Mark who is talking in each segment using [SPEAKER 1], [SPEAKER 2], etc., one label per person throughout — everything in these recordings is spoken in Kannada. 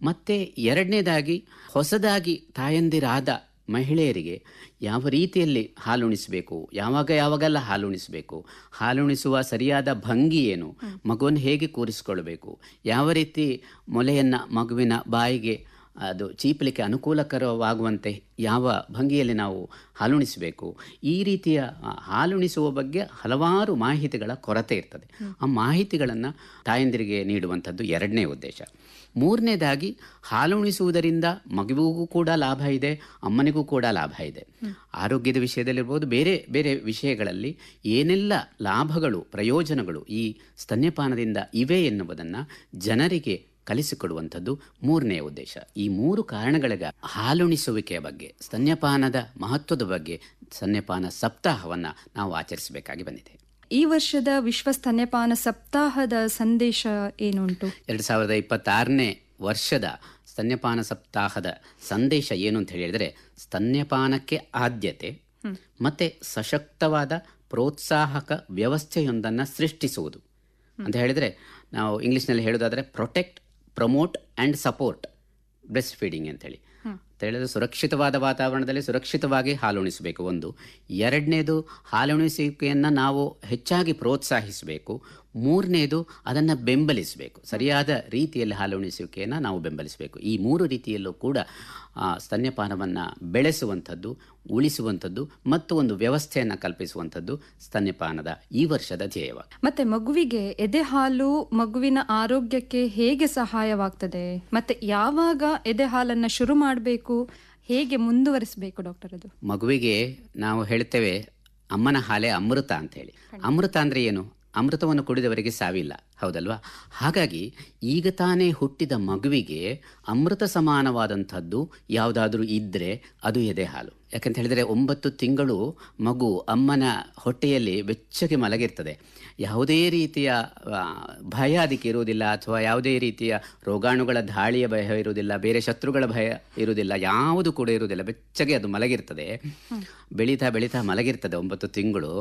[SPEAKER 1] ಮತ್ತೆ ಎರಡನೇದಾಗಿ ಹೊಸದಾಗಿ ತಾಯಂದಿರಾದ ಮಹಿಳೆಯರಿಗೆ ಯಾವ ರೀತಿಯಲ್ಲಿ ಹಾಲುಣಿಸಬೇಕು ಯಾವಾಗ ಯಾವಾಗೆಲ್ಲ ಹಾಲುಣಿಸಬೇಕು ಹಾಲುಣಿಸುವ ಸರಿಯಾದ ಭಂಗಿ ಏನು ಮಗುವನ್ನು ಹೇಗೆ ಕೂರಿಸಿಕೊಳ್ಬೇಕು ಯಾವ ರೀತಿ ಮೊಲೆಯನ್ನು ಮಗುವಿನ ಬಾಯಿಗೆ ಅದು ಚೀಪಲಿಕ್ಕೆ ಅನುಕೂಲಕರವಾಗುವಂತೆ ಯಾವ ಭಂಗಿಯಲ್ಲಿ ನಾವು ಹಾಲುಣಿಸಬೇಕು ಈ ರೀತಿಯ ಆ, ಹಾಲುಣಿಸುವ ಬಗ್ಗೆ ಹಲವಾರು ಮಾಹಿತಿಗಳ ಕೊರತೆ ಇರ್ತದೆ ಆ ಮಾಹಿತಿಗಳನ್ನು ತಾಯಂದಿರಿಗೆ ನೀಡುವಂಥದ್ದು ಎರಡನೇ ಉದ್ದೇಶ ಮೂರನೇದಾಗಿ ಹಾಲುಣಿಸುವುದರಿಂದ ಮಗುವಿಗೂ ಕೂಡ ಲಾಭ ಇದೆ ಅಮ್ಮನಿಗೂ ಕೂಡ ಲಾಭ ಇದೆ ಆರೋಗ್ಯದ ವಿಷಯದಲ್ಲಿರ್ಬೋದು ಬೇರೆ ಬೇರೆ ವಿಷಯಗಳಲ್ಲಿ ಏನೆಲ್ಲ ಲಾಭಗಳು ಪ್ರಯೋಜನಗಳು ಈ ಸ್ತನ್ಯಪಾನದಿಂದ ಇವೆ ಎನ್ನುವುದನ್ನು ಜನರಿಗೆ ಕಲಿಸಿಕೊಡುವಂಥದ್ದು ಮೂರನೇ ಉದ್ದೇಶ ಈ ಮೂರು ಕಾರಣಗಳಿಗೆ ಹಾಲುಣಿಸುವಿಕೆಯ ಬಗ್ಗೆ ಸ್ತನ್ಯಪಾನದ ಮಹತ್ವದ ಬಗ್ಗೆ ಸ್ತನ್ಯಪಾನ ಸಪ್ತಾಹವನ್ನು ನಾವು ಆಚರಿಸಬೇಕಾಗಿ ಬಂದಿದೆ
[SPEAKER 2] ಈ ವರ್ಷದ ವಿಶ್ವ ಸ್ತನ್ಯಪಾನ ಸಪ್ತಾಹದ ಸಂದೇಶ ಏನುಂಟು
[SPEAKER 1] ಎರಡು ಸಾವಿರದ ಇಪ್ಪತ್ತಾರನೇ ವರ್ಷದ ಸ್ತನ್ಯಪಾನ ಸಪ್ತಾಹದ ಸಂದೇಶ ಏನು ಅಂತ ಹೇಳಿದರೆ ಸ್ತನ್ಯಪಾನಕ್ಕೆ ಆದ್ಯತೆ ಮತ್ತೆ ಸಶಕ್ತವಾದ ಪ್ರೋತ್ಸಾಹಕ ವ್ಯವಸ್ಥೆಯೊಂದನ್ನು ಸೃಷ್ಟಿಸುವುದು ಅಂತ ಹೇಳಿದರೆ ನಾವು ಇಂಗ್ಲೀಷ್ನಲ್ಲಿ ಹೇಳೋದಾದರೆ protect promote and support breastfeeding ಅಂತೇಳಿ ಅಂತ ಹೇಳಿದ್ರೆ ಸುರಕ್ಷಿತವಾದ ವಾತಾವರಣದಲ್ಲಿ ಸುರಕ್ಷಿತವಾಗಿ ಹಾಲುಣಿಸಬೇಕು ಒಂದು ಎರಡನೇದು ಹಾಲುಣಿಸುವಿಕೆಯನ್ನು ನಾವು ಹೆಚ್ಚಾಗಿ ಪ್ರೋತ್ಸಾಹಿಸಬೇಕು ಮೂರನೇದು ಅದನ್ನು ಬೆಂಬಲಿಸಬೇಕು ಸರಿಯಾದ ರೀತಿಯಲ್ಲಿ ಹಾಲುಣಿಸುವಿಕೆಯನ್ನು ನಾವು ಬೆಂಬಲಿಸಬೇಕು ಈ ಮೂರು ರೀತಿಯಲ್ಲೂ ಕೂಡ ಆ, ಸ್ತನ್ಯಪಾನವನ್ನು ಬೆಳೆಸುವಂಥದ್ದು ಉಳಿಸುವಂಥದ್ದು ಮತ್ತು ಒಂದು ವ್ಯವಸ್ಥೆಯನ್ನು ಕಲ್ಪಿಸುವಂಥದ್ದು ಸ್ತನ್ಯಪಾನದ ಈ ವರ್ಷದ ಧ್ಯೇಯವಾಗಿದೆ
[SPEAKER 2] ಮತ್ತೆ ಮಗುವಿಗೆ ಎದೆ ಹಾಲು ಮಗುವಿನ ಆರೋಗ್ಯಕ್ಕೆ ಹೇಗೆ ಸಹಾಯವಾಗ್ತದೆ ಮತ್ತೆ ಯಾವಾಗ ಎದೆ ಹಾಲನ್ನ ಶುರು ಮಾಡಬೇಕು ಹೇಗೆ ಮುಂದುವರಿಸಬೇಕು ಡಾಕ್ಟರ್ ಅದು
[SPEAKER 1] ಮಗುವಿಗೆ ನಾವು ಹೇಳ್ತೇವೆ ಅಮ್ಮನ ಹಾಲೆ ಅಮೃತ ಅಂತ ಹೇಳಿ ಅಮೃತ ಅಂದರೆ ಏನು ಅಮೃತವನ್ನು ಕುಡಿದವರಿಗೆ ಸಾವಿಲ್ಲ ಹೌದಲ್ವಾ ಹಾಗಾಗಿ ಈಗ ತಾನೇ ಹುಟ್ಟಿದ ಮಗುವಿಗೆ ಅಮೃತ ಸಮಾನವಾದಂಥದ್ದು ಯಾವುದಾದ್ರೂ ಇದ್ದರೆ ಅದು ಎದೆ ಹಾಲು ಯಾಕಂತ ಹೇಳಿದರೆ ಒಂಬತ್ತು ತಿಂಗಳು ಮಗು ಅಮ್ಮನ ಹೊಟ್ಟೆಯಲ್ಲಿ ಬೆಚ್ಚಗೆ ಮಲಗಿರ್ತದೆ ಯಾವುದೇ ರೀತಿಯ ಆ, ಭಯ ಅದಕ್ಕೆ ಇರುವುದಿಲ್ಲ ಅಥವಾ ಯಾವುದೇ ರೀತಿಯ ರೋಗಾಣುಗಳ ದಾಳಿಯ ಭಯ ಇರುವುದಿಲ್ಲ ಬೇರೆ ಶತ್ರುಗಳ ಭಯ ಇರುವುದಿಲ್ಲ ಯಾವುದು ಕೂಡ ಇರುವುದಿಲ್ಲ ಬೆಚ್ಚಗೆ ಅದು ಮಲಗಿರ್ತದೆ ಬೆಳೀತಾ ಬೆಳೀತಾ ಮಲಗಿರ್ತದೆ ಒಂಬತ್ತು ತಿಂಗಳು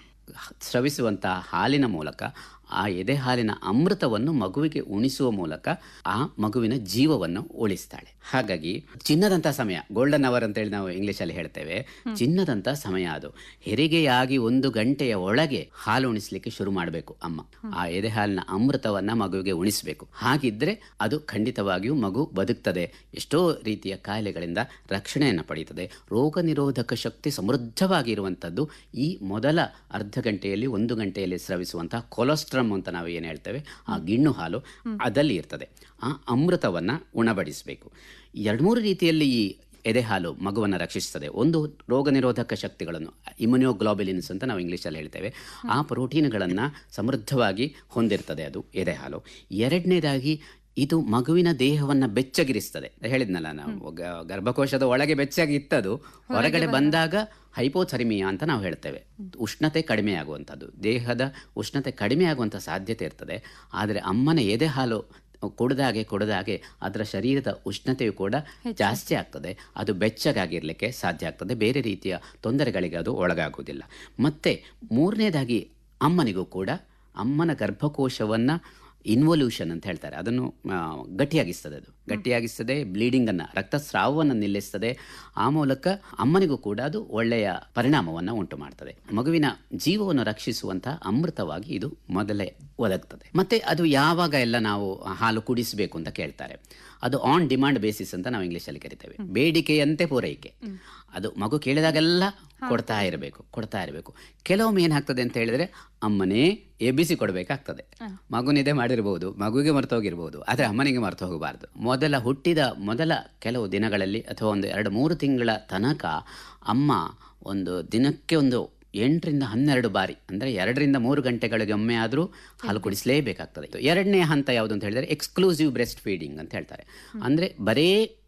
[SPEAKER 1] ಸ್ರವಿಸುವಂಥ ಹಾಲಿನ ಮೂಲಕ ಆ ಎದೆ ಹಾಲಿನ ಅಮೃತವನ್ನು ಮಗುವಿಗೆ ಉಣಿಸುವ ಮೂಲಕ ಆ ಮಗುವಿನ ಜೀವವನ್ನು ಉಳಿಸ್ತಾಳೆ ಹಾಗಾಗಿ ಚಿನ್ನದಂಥ ಸಮಯ ಗೋಲ್ಡನ್ ಅವರ್ ಅಂತೇಳಿ ನಾವು ಇಂಗ್ಲೀಷಲ್ಲಿ ಹೇಳ್ತೇವೆ ಚಿನ್ನದಂಥ ಸಮಯ ಅದು ಹೆರಿಗೆಯಾಗಿ ಒಂದು ಗಂಟೆಯ ಒಳಗೆ ಹಾಲು ಉಣಿಸ್ಲಿಕ್ಕೆ ಶುರು ಮಾಡಬೇಕು ಅಮ್ಮ ಆ ಎದೆ ಹಾಲಿನ ಅಮೃತವನ್ನ ಮಗುವಿಗೆ ಉಣಿಸಬೇಕು ಹಾಗಿದ್ರೆ ಅದು ಖಂಡಿತವಾಗಿಯೂ ಮಗು ಬದುಕ್ತದೆ ಎಷ್ಟೋ ರೀತಿಯ ಕಾಯಿಲೆಗಳಿಂದ ರಕ್ಷಣೆಯನ್ನು ಪಡೆಯುತ್ತದೆ ರೋಗ ನಿರೋಧಕ ಶಕ್ತಿ ಸಮೃದ್ಧವಾಗಿರುವಂಥದ್ದು ಈ ಮೊದಲ ಅರ್ಧ ಗಂಟೆಯಲ್ಲಿ ಒಂದು ಗಂಟೆಯಲ್ಲಿ ಸ್ರವಿಸುವಂತಹ ಕೊಲೆಸ್ಟ್ರಮ್ ಅಂತ ನಾವು ಏನು ಹೇಳ್ತೇವೆ ಆ ಗಿಣ್ಣು ಹಾಲು ಅದಲ್ಲಿ ಇರ್ತದೆ ಆ ಅಮೃತವನ್ನು ಉಣಬಡಿಸಬೇಕು ಎರಡು ಮೂರು ರೀತಿಯಲ್ಲಿ ಈ ಎದೆ ಹಾಲು ಮಗುವನ್ನು ರಕ್ಷಿಸ್ತದೆ ಒಂದು ರೋಗ ನಿರೋಧಕ ಶಕ್ತಿಗಳನ್ನು ಇಮ್ಯುನೋಗ್ಲೋಬಿಲಿನ್ಸ್ ಅಂತ ನಾವು ಇಂಗ್ಲೀಷಲ್ಲಿ ಹೇಳ್ತೇವೆ ಆ ಪ್ರೋಟೀನ್ಗಳನ್ನು ಸಮೃದ್ಧವಾಗಿ ಹೊಂದಿರ್ತದೆ ಅದು ಎದೆ ಹಾಲು ಎರಡನೇದಾಗಿ ಇದು ಮಗುವಿನ ದೇಹವನ್ನು ಬೆಚ್ಚಗಿರಿಸ್ತದೆ ಹೇಳಿದ್ನಲ್ಲ ನಾವು ಗ- ಗರ್ಭಕೋಶದ ಒಳಗೆ ಬೆಚ್ಚಗೆ ಇತ್ತದು ಹೊರಗಡೆ ಬಂದಾಗ ಹೈಪೋಥರ್ಮಿಯಾ ಅಂತ ನಾವು ಹೇಳ್ತೇವೆ ಉಷ್ಣತೆ ಕಡಿಮೆ ಆಗುವಂಥದ್ದು ದೇಹದ ಉಷ್ಣತೆ ಕಡಿಮೆ ಆಗುವಂಥ ಸಾಧ್ಯತೆ ಇರ್ತದೆ ಆದರೆ ಅಮ್ಮನ ಎದೆ ಹಾಲು ಕುಡ್ದಾಗೆ ಕುಡ್ದಾಗೆ ಅದರ ಶರೀರದ ಉಷ್ಣತೆಯು ಕೂಡ ಜಾಸ್ತಿ ಆಗ್ತದೆ ಅದು ಬೆಚ್ಚಗಾಗಿರ್ಲಿಕ್ಕೆ ಸಾಧ್ಯ ಆಗ್ತದೆ ಬೇರೆ ರೀತಿಯ ತೊಂದರೆಗಳಿಗೆ ಅದು ಒಳಗಾಗುವುದಿಲ್ಲ ಮತ್ತೆ ಮೂರನೇದಾಗಿ ಅಮ್ಮನಿಗೂ ಕೂಡ ಅಮ್ಮನ ಗರ್ಭಕೋಶವನ್ನು ಇನ್ವಲ್ಯೂಷನ್ ಅಂತ ಹೇಳ್ತಾರೆ ಅದನ್ನು ಆ, ಗಟ್ಟಿಯಾಗಿಸ್ತದೆ ಅದು ಗಟ್ಟಿಯಾಗಿಸ್ತದೆ ಬ್ಲೀಡಿಂಗನ್ನು ರಕ್ತಸ್ರಾವವನ್ನು ನಿಲ್ಲಿಸ್ತದೆ ಆ ಮೂಲಕ ಅಮ್ಮನಿಗೂ ಕೂಡ ಅದು ಒಳ್ಳೆಯ ಪರಿಣಾಮವನ್ನು ಉಂಟು ಮಾಡ್ತದೆ ಮಗುವಿನ ಜೀವವನ್ನು ರಕ್ಷಿಸುವಂಥ ಅಮೃತವಾಗಿ ಇದು ಮೊದಲೇ ಒದಗ್ತದೆ ಮತ್ತೆ ಅದು ಯಾವಾಗ ಎಲ್ಲ ನಾವು ಹಾಲು ಕುಡಿಸಬೇಕು ಅಂತ ಕೇಳ್ತಾರೆ ಅದು ಆನ್ ಡಿಮಾಂಡ್ ಬೇಸಿಸ್ ಅಂತ ನಾವು ಇಂಗ್ಲೀಷಲ್ಲಿ ಕರಿತೇವೆ ಬೇಡಿಕೆಯಂತೆ ಪೂರೈಕೆ ಅದು ಮಗು ಕೇಳಿದಾಗೆಲ್ಲ ಕೊಡ್ತಾ ಇರಬೇಕು ಕೊಡ್ತಾ ಇರಬೇಕು ಕೆಲವೊಮ್ಮೆ ಏನಾಗ್ತದೆ ಅಂತ ಹೇಳಿದ್ರೆ ಅಮ್ಮನೇ ಎಬ್ಬಿಸಿ ಕೊಡಬೇಕಾಗ್ತದೆ ಮಗುನಿದೆ ಮಾಡಿರ್ಬೋದು ಮಗುವಿಗೆ ಮರೆತು ಹೋಗಿರ್ಬೋದು ಆದರೆ ಅಮ್ಮನಿಗೆ ಮರೆತು ಹೋಗಬಾರ್ದು ಮೊದಲ ಹುಟ್ಟಿದ ಮೊದಲ ಕೆಲವು ದಿನಗಳಲ್ಲಿ ಅಥವಾ ಒಂದು ಎರಡು ಮೂರು ತಿಂಗಳ ತನಕ ಅಮ್ಮ ಒಂದು ದಿನಕ್ಕೆ ಒಂದು ಎಂಟರಿಂದ ಹನ್ನೆರಡು ಬಾರಿ ಅಂದರೆ ಎರಡರಿಂದ ಮೂರು ಗಂಟೆಗಳಿಗೆ ಒಮ್ಮೆ ಆದರೂ ಹಾಲು ಕುಡಿಸಲೇಬೇಕಾಗ್ತದೆ ಎರಡನೇ ಹಂತ ಯಾವುದು ಅಂತ ಹೇಳಿದರೆ ಎಕ್ಸ್ಕ್ಲೂಸಿವ್ ಬ್ರೆಸ್ಟ್ ಫೀಡಿಂಗ್ ಅಂತ ಹೇಳ್ತಾರೆ ಅಂದರೆ ಬರೇ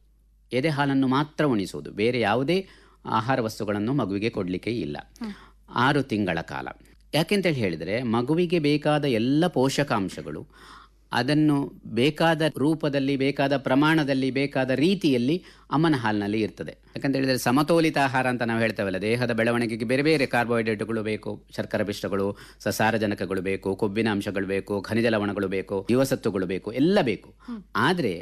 [SPEAKER 1] ಎದೆ ಹಾಲನ್ನು ಮಾತ್ರ ಉಣಿಸುವುದು ಬೇರೆ ಯಾವುದೇ ಆಹಾರ ವಸ್ತುಗಳನ್ನು ಮಗುವಿಗೆ ಕೊಡಲಿಕ್ಕೆ ಇಲ್ಲ ಆರು ತಿಂಗಳ ಕಾಲ ಯಾಕೆಂತೇಳಿ ಹೇಳಿದರೆ ಮಗುವಿಗೆ ಬೇಕಾದ ಎಲ್ಲ ಪೋಷಕಾಂಶಗಳು ಅದನ್ನು ಬೇಕಾದ ರೂಪದಲ್ಲಿ ಬೇಕಾದ ಪ್ರಮಾಣದಲ್ಲಿ ಬೇಕಾದ ರೀತಿಯಲ್ಲಿ ಅಮ್ಮನ ಹಾಲಿನಲ್ಲಿ ಇರ್ತದೆ ಯಾಕಂತ ಹೇಳಿದರೆ ಸಮತೋಲಿತ ಆಹಾರ ಅಂತ ನಾವು ಹೇಳ್ತೇವಲ್ಲ ದೇಹದ ಬೆಳವಣಿಗೆಗೆ ಬೇರೆ ಬೇರೆ ಕಾರ್ಬೋಹೈಡ್ರೇಟ್ಗಳು ಬೇಕು ಶರ್ಕರ ಪಿಷ್ಟಗಳು ಸಸಾರಜನಕಗಳು ಬೇಕು ಕೊಬ್ಬಿನ ಅಂಶಗಳು ಬೇಕು ಖನಿಜ ಲವಣಗಳು ಬೇಕು ಜೀವಸತ್ವಗಳು ಬೇಕು ಎಲ್ಲ ಬೇಕು ಆದರೆ